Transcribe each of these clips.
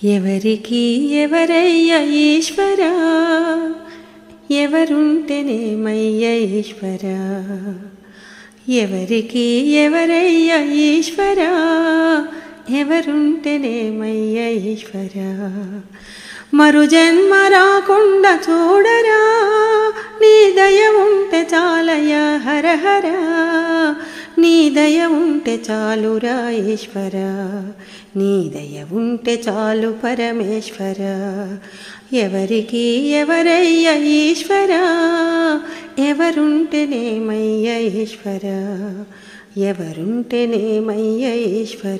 ఎవరికి ఎవరయ్య ఈశ్వరా ఎవరుంటేనేమయ్య ఈశ్వరా ఎవరికి ఎవరయ్య ఈశ్వరా ఎవరుంటేనేమయ్య ఈశ్వరా మరు జన్మ రాకుండా చూడరా నీ దయ ఉంటే చాలయ్య హర హర నీ దయ ఉంటే చాలురా ఈశ్వర నీ దయ ఉంటే చాలు పరమేశ్వర ఎవరికి ఎవరయ్య ఈశ్వర ఎవరుంటేనేమయ్య ఈశ్వర ఎవరుంటేనేమయ్య ఈశ్వర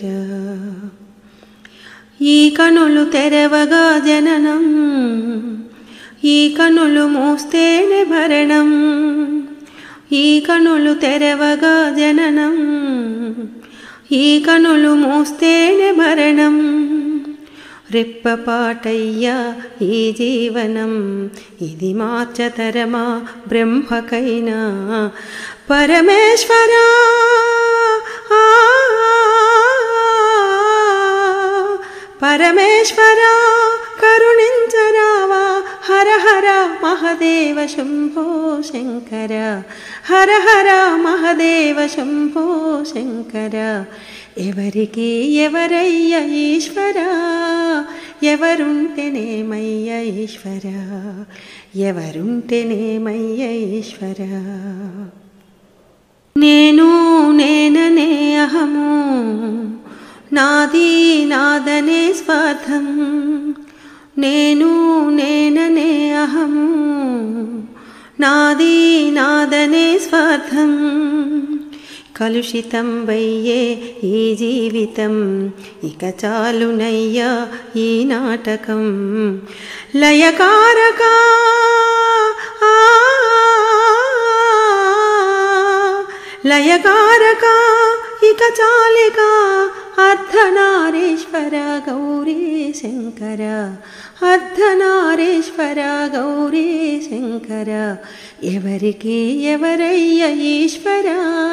ఈ కనులు తెరవగా జననం ఈ కనులు మూస్తేనే భరణం ఈ కనులు తెరవగా జననం ఈ కనులు మూస్తేనే భరణం రెప్పపాటయ్యా ఈ జీవనం ఇది మార్చతరమా బ్రహ్మకైనా పరమేశ్వరా ఆ, పరమేశ్వరా కరుణించరావా హర హర మహదేవ శంభో శంకర హర హర మహదేవ శంభో శంకర ఎవరికి ఎవరయ్య ఈశ్వర ఎవరుంటేనేమయ్య ఈశ్వర ఎవరుంటేనేమయ్య ఈశ్వర నేను నేననే అహము నాది నాదనే స్వార్థం నేను నేననే అహము నాది నాదనే స్వార్థం కలుషితం వయ్యే ఈ జీవితం ఇక చాలునయ్యా ఈ నాటకం లయకారక ఆ, లయకారక ఇక చాలిక అర్ధనారీశ్వర గౌరీ శంకర అర్ధనారీశ్వర గౌరీ శంకర ఎవరికి ఎవరయ్య ఈశ్వర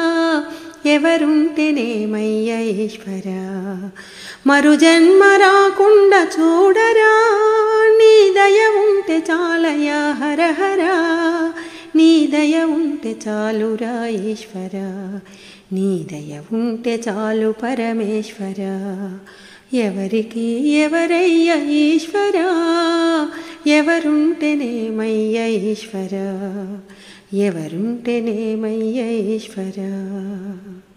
ఎవరుంటేనేమయ్య ఈశ్వర మరు జన్మ రాకుండా చూడరా నీ దయ ఉంటే చాలయ హర హర నీ దయ ఉంటే చాలురా ఈశ్వర నీ దయ ఉంటే చాలు పరమేశ్వర ఎవరికి ఎవరయ్య ఈశ్వర ఎవరుంటేనేమయ్య ఈశ్వర ఎవరుంటేనేమయ్య ఈశ్వర